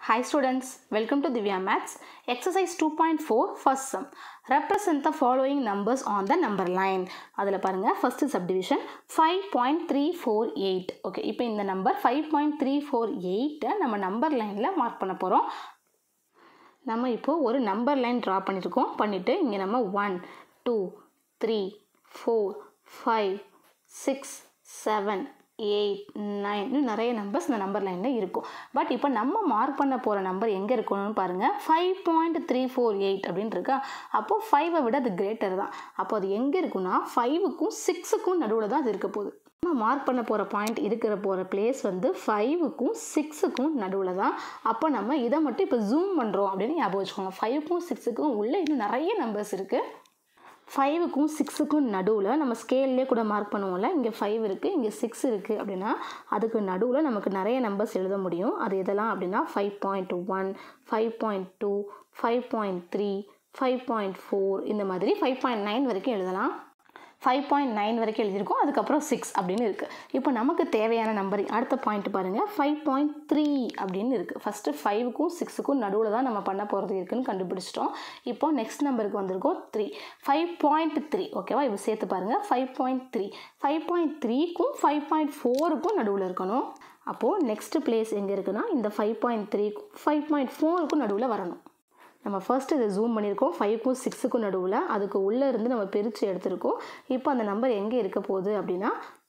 Hi students, welcome to Divya Maths. Exercise 2.4 first sum. Represent the following numbers on the number line. அதில் பாருங்க first subdivision 5.348. Okay இப்போ இந்த number 5.348 நம்ம number லைனில் mark பண்ண போகிறோம் நம்ம இப்போ ஒரு நம்பர் லைன் ட்ரா பண்ணியிருக்கோம் பண்ணிவிட்டு இங்கே நம்ம one two three four five six seven eight nine இன்னும் நிறைய நம்பர்ஸ் இந்த நம்பர் லைனில் இருக்கும் பட் இப்போ நம்ம மார்க் பண்ண போகிற நம்பர் எங்கே இருக்கணும்னு பாருங்கள் five point three four eight அப்படின்னு இருக்கா அப்போது ஃபைவை விட அது கிரேட்டர் தான் அப்போ அது எங்கே இருக்குன்னா ஃபைவுக்கும் சிக்ஸுக்கும் நடுவில் தான் அது இருக்க போகுது நம்ம மார்க் பண்ண போகிற பாயிண்ட் இருக்கிற போகிற பிளேஸ் வந்து ஃபைவுக்கும் சிக்ஸுக்கும் நடுவில் தான் அப்போ நம்ம இதை மட்டும் இப்போ ஜூம் பண்ணுறோம் அப்படின்னு ஞாபகம் வச்சுக்கோங்க ஃபைவுக்கும் சிக்ஸுக்கும் உள்ளே இன்னும் நிறைய நம்பர்ஸ் இருக்குது ஃபைவுக்கும் சிக்ஸுக்கும் நடுவில் நம்ம ஸ்கேல்லே கூட மார்க் பண்ணுவோம்ல இங்கே ஃபைவ் இருக்குது இங்கே சிக்ஸ் இருக்குது அப்படின்னா அதுக்கு நடுவில் நமக்கு நிறைய நம்பர்ஸ் எழுத முடியும் அது எதெல்லாம் அப்படின்னா five point one five point two five point three five point four இந்த மாதிரி ஃபைவ் பாயிண்ட் நைன் வரைக்கும் எழுதலாம் ஃபைவ் பாயிண்ட் நைன் வரைக்கும் எழுதியிருக்கோம் அதுக்கப்புறம் சிக்ஸ் அப்படின்னு இருக்குது இப்போ நமக்கு தேவையான நம்பரிங் அடுத்த பாயிண்ட் பாருங்கள் ஃபைவ் பாயிண்ட் த்ரீ அப்படின்னு இருக்குது ஃபஸ்ட்டு ஃபைவுக்கும் சிக்ஸுக்கும் நடுவில் தான் நம்ம பண்ண போகிறது இருக்குன்னு கண்டுபிடிச்சிட்டோம் இப்போ நெக்ஸ்ட் நம்பருக்கு வந்திருக்கோம் த்ரீ ஃபைவ் பாயிண்ட் த்ரீ ஓகேவா இப்போ சேர்த்து பாருங்கள் five point three five point த்ரீக்கும் ஃபைவ் பாயிண்ட் ஃபோருக்கும் நடுவில் இருக்கணும் அப்போது நெக்ஸ்ட் பிளேஸ் எங்கே இருக்குன்னா இந்த ஃபைவ் பாயிண்ட் த்ரீக்கும் ஃபைவ் பாயிண்ட் ஃபோருக்கும் நடுவில் வரணும் நம்ம ஃபர்ஸ்ட் இதை ஜூம் பண்ணியிருக்கோம் ஃபைவ்க்கும் சிக்ஸுக்கும் நடுவில் அதுக்கு உள்ளே இருந்து நம்ம பிரித்து எடுத்திருக்கோம் இப்போ அந்த நம்பர் எங்கே இருக்க போகுது அப்படின்னா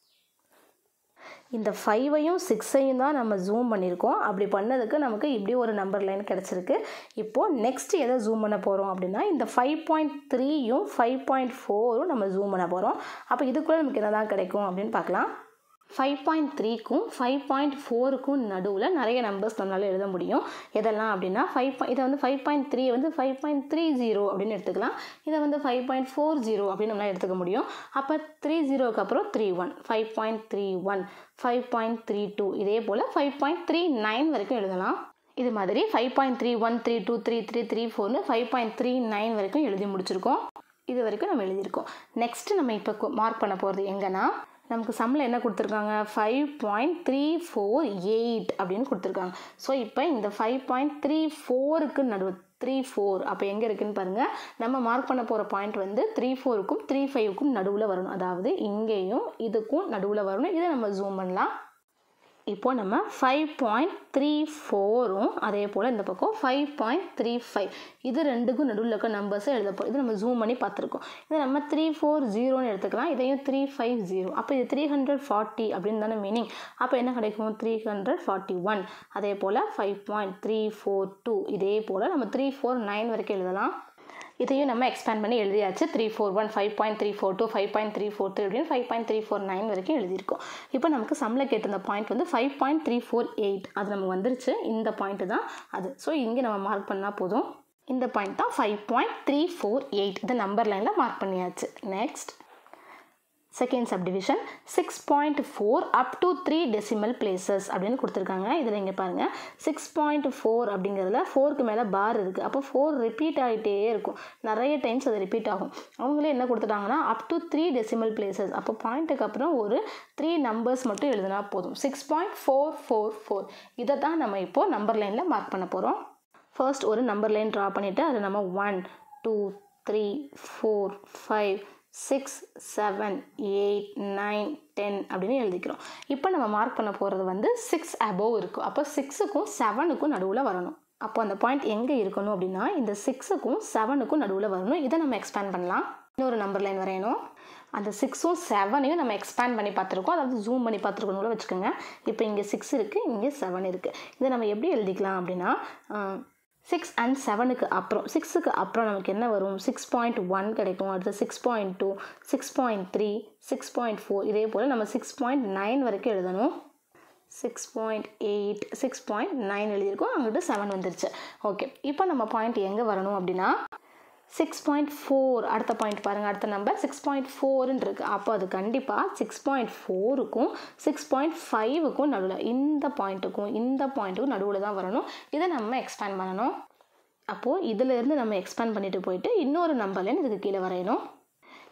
இந்த ஃபைவையும் சிக்ஸையும் தான் நம்ம ஜூம் பண்ணியிருக்கோம் அப்படி பண்ணதுக்கு நமக்கு இப்படி ஒரு நம்பர் லைன் கிடச்சிருக்கு இப்போது நெக்ஸ்ட் எதை ஜூம் பண்ண போகிறோம் அப்படின்னா இந்த ஃபைவ் பாயிண்ட் த்ரீயும் ஃபைவ் பாயிண்ட் ஃபோரும் நம்ம ஜூம் பண்ண போகிறோம் அப்போ இதுக்குள்ளே நமக்கு என்ன தான் கிடைக்கும் அப்படின்னு பார்க்கலாம் ஃபைவ் பாயிண்ட் த்ரீக்கும் ஃபைவ் பாயிண்ட் ஃபோருக்கும் நடுவில் நிறைய நம்பர்ஸ் நம்மளால் எழுத முடியும் எதெல்லாம் அப்படின்னா ஃபைவ் இதை வந்து ஃபைவ் பாயிண்ட் த்ரீ வந்து ஃபைவ் பாயிண்ட் த்ரீ ஜீரோ அப்படின்னு எடுத்துக்கலாம் இதை வந்து ஃபைவ் பாயிண்ட் ஃபோர் ஜீரோ அப்படின்னு நம்மளால் எடுத்துக்க முடியும் அப்போ த்ரீ ஜீரோக்கு அப்புறம் three one five point three one five point three two இதே போல் ஃபைவ் பாயிண்ட் த்ரீ நைன் வரைக்கும் எழுதலாம் இது மாதிரி five point three one three two three three three ஃபோர்னு ஃபைவ் பாயிண்ட் த்ரீ நைன் வரைக்கும் எழுதி முடிச்சிருக்கோம் இது வரைக்கும் நம்ம எழுதியிருக்கோம் நெக்ஸ்ட்டு நம்ம இப்போ மார்க் பண்ண போகிறது எங்கன்னா நமக்கு சம்மில் என்ன கொடுத்துருக்காங்க five point three four eight அப்படின்னு கொடுத்துருக்காங்க ஸோ இப்போ இந்த ஃபைவ் பாயிண்ட் த்ரீ ஃபோருக்கு நடுவு த்ரீ ஃபோர் அப்போ எங்கே இருக்குன்னு பாருங்கள் நம்ம மார்க் பண்ண போகிற பாயிண்ட் வந்து த்ரீ ஃபோருக்கும் த்ரீ ஃபைவுக்கும் நடுவில் வரணும் அதாவது இங்கேயும் இதுக்கும் நடுவில் வரணும் இதை நம்ம ஜூம் பண்ணலாம் இப்போ நம்ம ஃபைவ் பாயிண்ட் த்ரீ ஃபோரும் அதே போல் இந்த பக்கம் ஃபைவ் பாயிண்ட் த்ரீ ஃபைவ் இது ரெண்டுக்கும் நடுவில் இருக்க நம்பர்ஸை எழுத போகிறோம் இது நம்ம ஜூம் பண்ணி பார்த்துருக்கோம் இது நம்ம த்ரீ ஃபோர் ஜீரோன்னு எடுத்துக்கலாம் இதையும் த்ரீ ஃபைவ் ஜீரோ அப்போ இது த்ரீ ஹண்ட்ரட் ஃபார்ட்டி அப்படின்னு தானே மீனிங் அப்போ என்ன கிடைக்கும் த்ரீ ஹண்ட்ரட் ஃபார்ட்டி ஒன் அதே போல் five point three four two இதே போல் நம்ம த்ரீ ஃபோர் நைன் வரைக்கும் எழுதலாம் இதையும் நம்ம எக்ஸ்பேண்ட் பண்ணி எழுதியாச்சு three four one five point three four two five point three four three அப்படின்னு five point three four nine வரைக்கும் எழுதியிருக்கோம் இப்போ நமக்கு சம்மில் கேட்டிருந்த பாயிண்ட் வந்து five point three four eight அது நமக்கு வந்துருச்சு இந்த பாயிண்ட்டு தான் அது ஸோ இங்கே நம்ம மார்க் பண்ணால் போதும் இந்த பாயிண்ட் தான் five point three four eight இந்த நம்பர் லைனில் மார்க் பண்ணியாச்சு next second subdivision six point four up to three decimal places அப்படின்னு கொடுத்துருக்காங்க இதில் இங்கே பாருங்கள் சிக்ஸ் பாயிண்ட் ஃபோர் அப்படிங்கிறதுல ஃபோருக்கு மேலே பார் இருக்குது அப்போ ஃபோர் ரிப்பீட் ஆகிட்டே இருக்கும் நிறைய டைம்ஸ் அது ரிப்பீட் ஆகும் அவங்களே என்ன கொடுத்துட்டாங்கன்னா up to three decimal places அப்போ பாயிண்ட்டுக்கு அப்புறம் ஒரு த்ரீ நம்பர்ஸ் மட்டும் எழுதினா போதும் six point four four four இதை தான் நம்ம இப்போது நம்பர் லைனில் மார்க் பண்ண போகிறோம் ஃபர்ஸ்ட் ஒரு நம்பர் லைன் ட்ரா பண்ணிவிட்டு அதை நம்ம one two three four five six seven eight nine ten அப்படின்னு எழுதிக்கிறோம் இப்போ நம்ம மார்க் பண்ண போகிறது வந்து சிக்ஸ் அபோவ் இருக்கும் அப்போ சிக்ஸுக்கும் செவனுக்கும் நடுவில் வரணும் அப்போ அந்த பாயிண்ட் எங்கே இருக்கணும் அப்படின்னா இந்த சிக்ஸுக்கும் செவனுக்கும் நடுவில் வரணும் இதை நம்ம எக்ஸ்பேண்ட் பண்ணலாம் இன்னொரு நம்பர் லைன் வரையணும் அந்த சிக்ஸும் செவனையும் நம்ம எக்ஸ்பேண்ட் பண்ணி பார்த்துருக்கோம் அதாவது ஜூம் பண்ணி பார்த்துருக்கணும் வச்சுக்கோங்க இப்போ இங்கே சிக்ஸ் இருக்குது இங்கே செவன் இருக்குது இதை நம்ம எப்படி எழுதிக்கலாம் அப்படின்னா சிக்ஸ் அண்ட் செவனுக்கு அப்புறம் சிக்ஸுக்கு அப்புறம் நமக்கு என்ன வரும் சிக்ஸ் பாயிண்ட் ஒன் கிடைக்கும் அடுத்து six point two six point three six point four இதே போல் நம்ம சிக்ஸ் பாயிண்ட் நைன் வரைக்கும் எழுதணும் six point eight six point nine எழுதியிருக்கோம் அங்கிட்டு செவன் வந்துருச்சு ஓகே இப்போ நம்ம பாயிண்ட் எங்கே வரணும் அப்படின்னா சிக்ஸ் பாயிண்ட் ஃபோர் அடுத்த பாயிண்ட் பாருங்கள் அடுத்த நம்பர் சிக்ஸ் பாயிண்ட் ஃபோருன்னு இருக்குது அப்போ அது கண்டிப்பாக சிக்ஸ் பாயிண்ட் ஃபோருக்கும் சிக்ஸ் பாயிண்ட் ஃபைவுக்கும் நடுவில் இந்த பாயிண்ட்டுக்கும் இந்த பாயிண்ட்டுக்கும் நடுவில் தான் வரணும் இதை நம்ம எக்ஸ்பேண்ட் பண்ணணும் அப்போது இதிலேருந்து நம்ம எக்ஸ்பேண்ட் பண்ணிட்டு போயிட்டு இன்னொரு நம்பர்லேருந்து இதுக்கு கீழே வரையணும்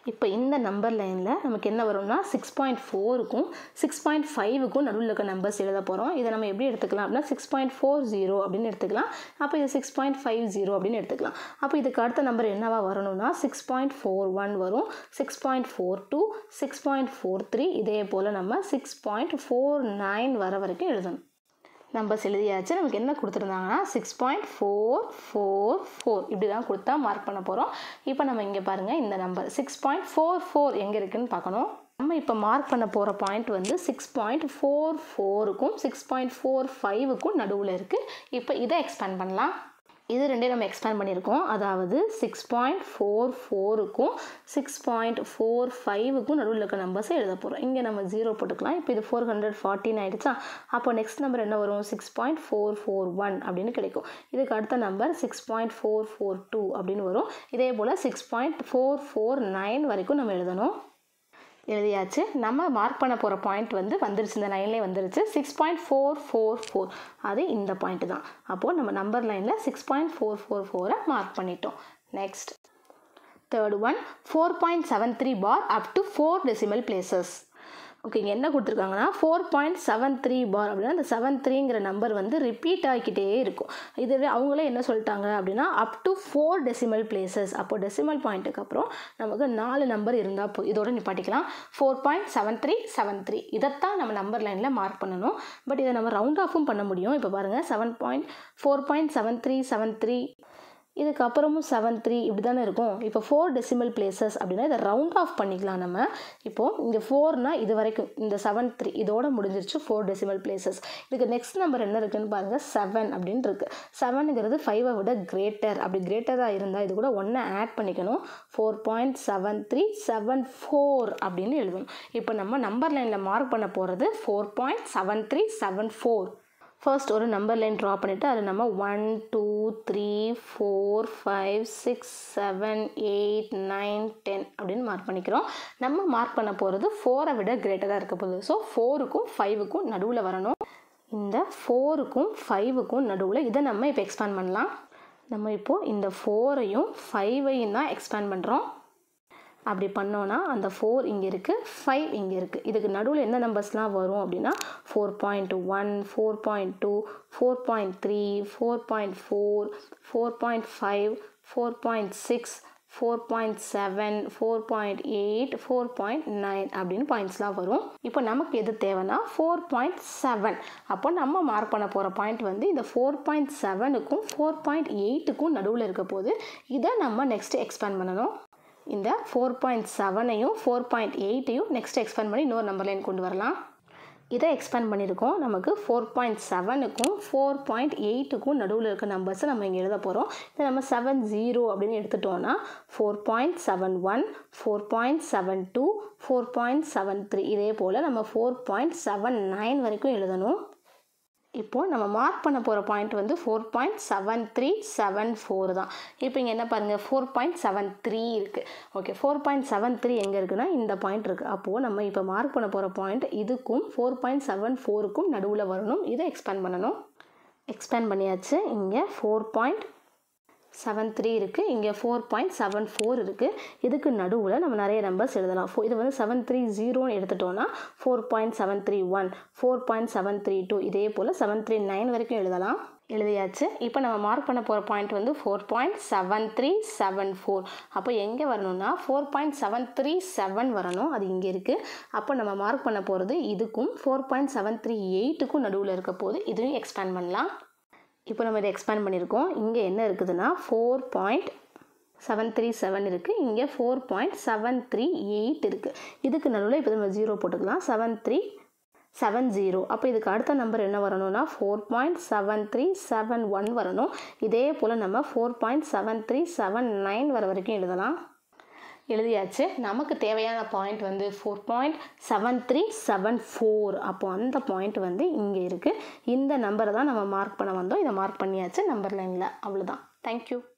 இப்போ இந்த நம்பர் லைனில் நமக்கு என்ன வரும்னா சிக்ஸ் பாயிண்ட் ஃபோருக்கும் சிக்ஸ் பாயிண்ட் ஃபைவுக்கும் நடுவில் இருக்க நம்பர்ஸ் எழுத போகிறோம் இதை நம்ம எப்படி எடுத்துக்கலாம் அப்படின்னா சிக்ஸ் பாயிண்ட் ஃபோர் ஜீரோ அப்படின்னு எடுத்துக்கலாம் அப்போ இது சிக்ஸ் பாயிண்ட் ஃபைவ் ஜீரோ அப்படின்னு எடுத்துக்கலாம் அப்போ இதுக்கு அடுத்த நம்பர் என்னவா வரணும்னா சிக்ஸ் பாயிண்ட் ஃபோர் ஒன் வரும் six point four two six point four three இதே போல் நம்ம சிக்ஸ் பாயிண்ட் ஃபோர் நைன் வர வரைக்கும் எழுதணும் நம்பர்ஸ் எழுதியாச்சு நமக்கு என்ன கொடுத்துருந்தாங்கன்னா six point four four four இப்படி தான் கொடுத்தா மார்க் பண்ண போகிறோம் இப்போ நம்ம இங்கே பாருங்கள் இந்த number six point four four எங்கே இருக்குதுன்னு பார்க்கணும் நம்ம இப்போ மார்க் பண்ண போகிற பாயிண்ட் வந்து சிக்ஸ் பாயிண்ட் ஃபோர் ஃபோருக்கும் சிக்ஸ் பாயிண்ட் ஃபோர் ஃபைவுக்கும் நடுவில் இருக்குது இப்போ இதை எக்ஸ்பேண்ட் பண்ணலாம் இது ரெண்டே நம்ம எக்ஸ்பேண்ட் பண்ணியிருக்கோம் அதாவது சிக்ஸ் பாயிண்ட் ஃபோர் ஃபோருக்கும் சிக்ஸ் பாயிண்ட் ஃபோர் ஃபைவுக்கும் நடுவில் இருக்க நம்பர்ஸை எழுத போகிறோம் இங்கே நம்ம ஜீரோ போட்டுக்கலாம் இப்போ இது ஃபோர் ஹண்ட்ரட் ஃபார்ட்டின் ஆகிடுச்சா அப்போ நெக்ஸ்ட் நம்பர் என்ன வரும் six point four four one அப்படின்னு கிடைக்கும் இதுக்கு அடுத்த number six point four four two அப்படின்னு வரும் இதே போல் six point four four nine வரைக்கும் நம்ம எழுதணும் எழுதியாச்சு நம்ம மார்க் பண்ண போகிற பாயிண்ட் வந்து வந்துருச்சு இந்த லைன்லேயே வந்துருச்சு six point four four four அது இந்த பாயிண்ட் தான் அப்போது நம்ம நம்பர் லைனில் சிக்ஸ் பாயிண்ட் ஃபோர் ஃபோர் ஃபோரை மார்க் பண்ணிட்டோம் next third one four point seven three bar up to four decimal places okay இங்கே என்ன கொடுத்துருக்காங்கன்னா four point seven three bar அப்படின்னா அந்த செவன் த்ரீங்கிற நம்பர் வந்து ரிப்பீட் ஆகிக்கிட்டே இருக்கும் இதுவே அவங்களே என்ன சொல்லிட்டாங்க அப்படின்னா up to four decimal places அப்போ டெசிமல் பாயிண்ட்டுக்கு அப்புறம் நமக்கு நாலு நம்பர் இருந்தால் போ இதோட நிப்பாட்டிக்கலாம் four point seven three seven three இதைத்தான் நம்ம நம்பர் லைனில் மார்க் பண்ணணும் பட் இதை நம்ம ரவுண்ட் ஆஃபும் பண்ண முடியும் இப்போ பாருங்கள் seven point four point seven three seven three இதுக்கப்புறமும் செவன் த்ரீ இப்படி தானே இருக்கும் இப்போ ஃபோர் டெசிமல் பிளேசஸ் அப்படின்னா இதை ரவுண்ட் ஆஃப் பண்ணிக்கலாம் நம்ம இப்போது இங்கே ஃபோர்னால் இது வரைக்கும் இந்த செவன் த்ரீ இதோட முடிஞ்சிருச்சு ஃபோர் டெசிமல் பிளேசஸ் இதுக்கு நெக்ஸ்ட் நம்பர் என்ன இருக்குன்னு பாருங்கள் செவன் அப்படின்னு இருக்குது செவனுங்கிறது ஃபைவை விட கிரேட்டர் அப்படி கிரேட்டராக இருந்தால் இது கூட ஒன்றை ஆட் பண்ணிக்கணும் four point seven three seven four அப்படின்னு எழுதணும் இப்போ நம்ம நம்பர் லைனில் மார்க் பண்ண போகிறது four point seven three seven four first ஒரு நம்பர் லைன் ட்ரா பண்ணிவிட்டு அது நம்ம one two three four five six seven eight nine ten அப்படின்னு மார்க் பண்ணிக்கிறோம் நம்ம மார்க் பண்ண போகிறது ஃபோரை விட கிரேட்டராக இருக்க போகுது ஸோ ஃபோருக்கும் ஃபைவுக்கும் நடுவில் வரணும் இந்த ஃபோருக்கும் ஃபைவுக்கும் நடுவில் இதை நம்ம இப்போ எக்ஸ்பேண்ட் பண்ணலாம் நம்ம இப்போது இந்த ஃபோரையும் ஃபைவையும் தான் எக்ஸ்பேண்ட் பண்ணுறோம் அப்படி பண்ணோன்னா அந்த ஃபோர் இங்கே இருக்குது ஃபைவ் இங்கே இருக்குது இதுக்கு நடுவில் என்ன நம்பர்ஸ்லாம் வரும் அப்படின்னா four point one four point two four point three four point four four point five four point six four point seven four point eight four point nine அப்படின்னு பாயிண்ட்ஸ்லாம் வரும் இப்போ நமக்கு எது தேவைன்னா ஃபோர் பாயிண்ட் செவன் அப்போ நம்ம மார்க் பண்ண போகிற பாயிண்ட் வந்து இந்த ஃபோர் பாயிண்ட் செவனுக்கும் ஃபோர் பாயிண்ட் எயிட்டுக்கும் நடுவில் இருக்க போது இதை நம்ம நெக்ஸ்ட் எக்ஸ்பேண்ட் பண்ணணும் இந்த ஃபோர் பாயிண்ட் செவனையும் ஃபோர் பாயிண்ட் எயிட்டையும் நெக்ஸ்ட் எக்ஸ்பேண்ட் பண்ணி இன்னொரு நம்பர் லைன் கொண்டு வரலாம் இதை எக்ஸ்பேண்ட் பண்ணியிருக்கோம் நமக்கு ஃபோர் பாயிண்ட் செவனுக்கும் ஃபோர் பாயிண்ட் எயிட்டுக்கும் நடுவில் இருக்க நம்பர்ஸை நம்ம இங்கே எழுத போகிறோம் இதை நம்ம செவன் ஜீரோ அப்படின்னு எடுத்துட்டோன்னா four point seven one four point seven two four point seven three இதே போல் நம்ம ஃபோர் பாயிண்ட் செவன் நைன் வரைக்கும் எழுதணும் இப்போது நம்ம மார்க் பண்ண போகிற பாயிண்ட் வந்து four point seven three seven four தான் இப்போ இங்கே என்ன பாருங்கள் ஃபோர் பாயிண்ட் செவன் த்ரீ இருக்குது okay four point seven three எங்கே இருக்குன்னா இந்த பாயிண்ட் இருக்குது அப்போது நம்ம இப்போ மார்க் பண்ண போகிற பாயிண்ட் இதுக்கும் ஃபோர் பாயிண்ட் செவன் ஃபோருக்கும் நடுவில் வரணும் இதை எக்ஸ்பேண்ட் பண்ணணும் எக்ஸ்பேண்ட் பண்ணியாச்சு இங்கே ஃபோர் பாயிண்ட் செவன் த்ரீ இருக்குது இங்கே ஃபோர் பாயிண்ட் செவன் ஃபோர் இருக்குது இதுக்கு நடுவில் நம்ம நிறைய நம்பர்ஸ் எழுதலாம் ஃபோ இது வந்து செவன் த்ரீ ஜீரோன்னு எடுத்துட்டோன்னா four point seven three one four point seven three two இதே போல் செவன் த்ரீ நைன் வரைக்கும் எழுதலாம் எழுதியாச்சு இப்போ நம்ம மார்க் பண்ண போகிற பாயிண்ட் வந்து four point seven three seven four அப்போ எங்கே வரணும்னா four point seven three seven வரணும் அது இங்கே இருக்குது அப்போ நம்ம மார்க் பண்ண போகிறது இதுக்கும் ஃபோர் பாயிண்ட் செவன் த்ரீ எயிட்டுக்கும் நடுவில் இருக்க போது இதையும் எக்ஸ்பேண்ட் பண்ணலாம் இப்போ நம்ம இதை எக்ஸ்பேண்ட் பண்ணியிருக்கோம் இங்கே என்ன இருக்குதுன்னா four point seven three seven இருக்குது இங்கே four point seven three eight இருக்குது இதுக்கு நடுவில் இப்போ நம்ம ஜீரோ போட்டுக்கலாம் செவன் த்ரீ செவன் ஜீரோ அப்போ இதுக்கு அடுத்த நம்பர் என்ன வரணும்னா four point seven three seven one வரணும் இதே போல் நம்ம four point seven three seven nine வர வரைக்கும் எழுதலாம் எழுதியாச்சு நமக்கு தேவையான பாயிண்ட் வந்து four point seven three seven four அப்போ அந்த பாயிண்ட் வந்து இங்கே இருக்குது இந்த நம்பரை தான் நம்ம மார்க் பண்ண வந்தோம் இதை மார்க் பண்ணியாச்சு நம்பர் லைனில் அவ்வளோதான் தேங்க்யூ